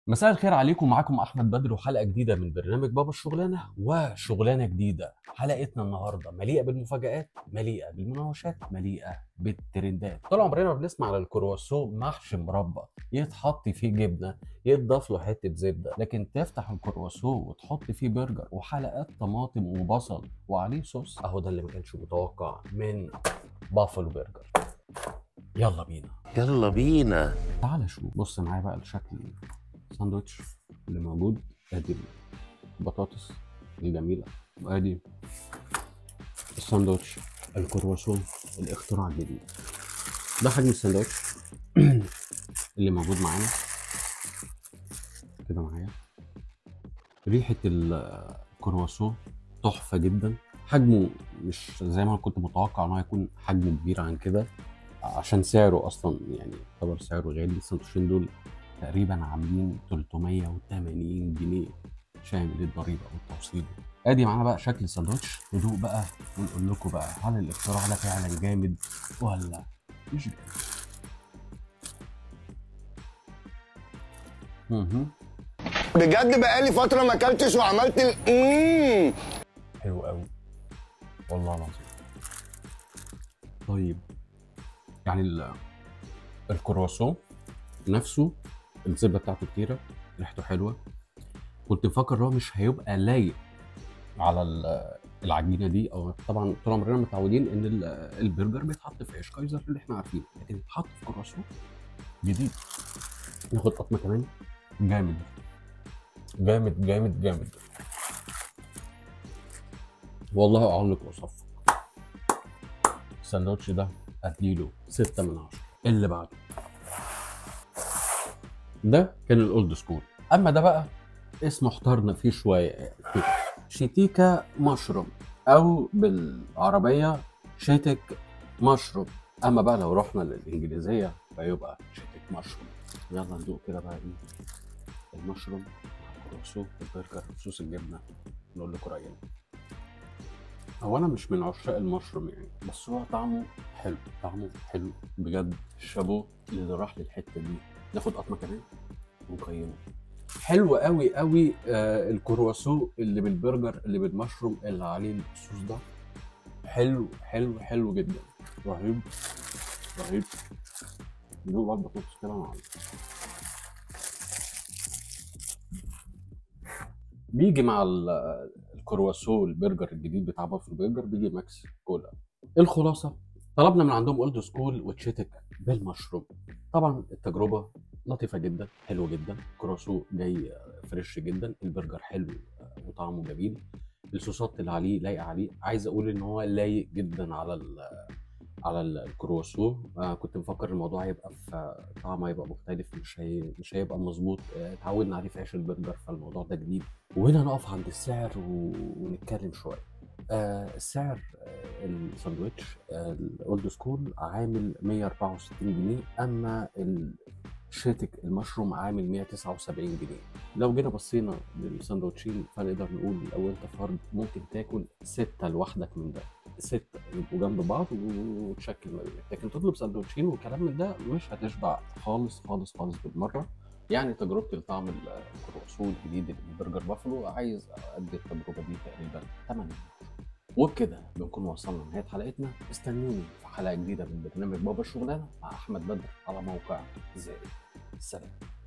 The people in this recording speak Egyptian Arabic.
مساء الخير عليكم معاكم احمد بدر وحلقه جديده من برنامج بابا الشغلانه وشغلانه جديده حلقتنا النهارده مليئه بالمفاجآت مليئه بالمناوشات مليئه بالترندات طول عمرنا بنسمع على الكرواسون محشي مربى يتحط فيه جبنه يتضاف له حته زبده لكن تفتح الكرواسون وتحط فيه برجر وحلقات طماطم وبصل وعليه صوص اهو ده اللي ما كانش متوقع من بافلو برجر يلا بينا يلا بينا تعال شوف بص معايا بقى الشكل الساندوتش اللي موجود ادي البطاطس الجميله وادي الساندوتش الكرواسون الاختراع الجديد ده حجم الساندوتش اللي موجود معانا كده معايا ريحه الكرواسون تحفه جدا حجمه مش زي ما أنا كنت متوقع ان هو يكون حجمه كبير عن كده عشان سعره اصلا يعني يعتبر سعره غالي السندوتشين دول تقريبا عاملين 380 جنيه شامل الضريبه والتوصيل ادي معانا بقى شكل الساندوتش ندوق بقى ونقول لكم بقى هل الاختراع ده فعلا جامد ولا مش جامد مهم. بجد بقالي فترة ما اكلتش وعملت ال مم. حلو قوي والله العظيم طيب يعني ال- الكرواسون نفسه الزبده بتاعته كتيره ريحته حلوه كنت مفكر ان هو مش هيبقى لايق على ال- العجينه دي او طبعا طول عمرنا متعودين ان ال- البرجر بيتحط في عيش كايزر اللي احنا عارفينه لكن يتحط في كرواسون جديد ناخد قطمه كمان جامد جامد جامد جامد والله اعلق وصفك الساندوتش ده اديله ستة من عشرة اللي بعده ده كان الاولد سكول اما ده بقى اسمه احترنا فيه شويه يعني شيتيكا مشروم او بالعربيه شيتك مشروم اما بقى لو رحنا للانجليزيه فيبقى شيتك مشروم يلا ندوق كده بقى ايه المشروم مع الكرواسون البرجر صوص الجبنه نقول لكم راينا هو انا مش من عشاق المشروم يعني بس هو طعمه حلو طعمه حلو بجد الشابو اللي راح للحته دي ناخد قطمه كمان ونقيمه حلو قوي قوي آه الكرواسون اللي بالبرجر اللي بالمشروم اللي عليه الصوص ده حلو حلو حلو جدا رهيب رهيب ندوق بقى البطاطس كده مع بيجي مع ال- الكرواسون البرجر الجديد بتاع بافلو برجر بيجي ماكس كولا الخلاصه طلبنا من عندهم اولد سكول وتشيتك بالمشروم طبعا التجربه لطيفه جدا حلوه جدا كرواسون جاي فريش جدا البرجر حلو وطعمه جميل الصوصات اللي عليه لايقه عليه عايز اقول ان هو لايق جدا على ال على ال- الكرواسون آه كنت مفكر الموضوع هيبقى في طعمه هيبقى مختلف مش هي مش هيبقى مظبوط آه، اتعودنا عليه في عيش البرجر فالموضوع ده جديد وهنا نقف عند السعر و... ونتكلم شويه آه السعر آه الساندوتش آه الاولد سكول عامل 164 جنيه اما الشيتك المشروم عامل 179 جنيه لو جينا بصينا للساندوتشين فنقدر نقول لو انت فرد ممكن تاكل ستة لوحدك من ده ستة يبقوا جنب بعض وتشكل ما بينك لكن تطلب ساندوتشين وكلام من ده مش هتشبع خالص خالص خالص بالمرة يعني تجربتي لطعم الكرواسون الجديد اللي من برجر بافلو عايز ادي التجربه دي تقريبا 8 وبكده بنكون وصلنا لنهايه حلقتنا استنوني في حلقه جديده من برنامج بابا الشغلانه مع احمد بدر على موقع زائد سلام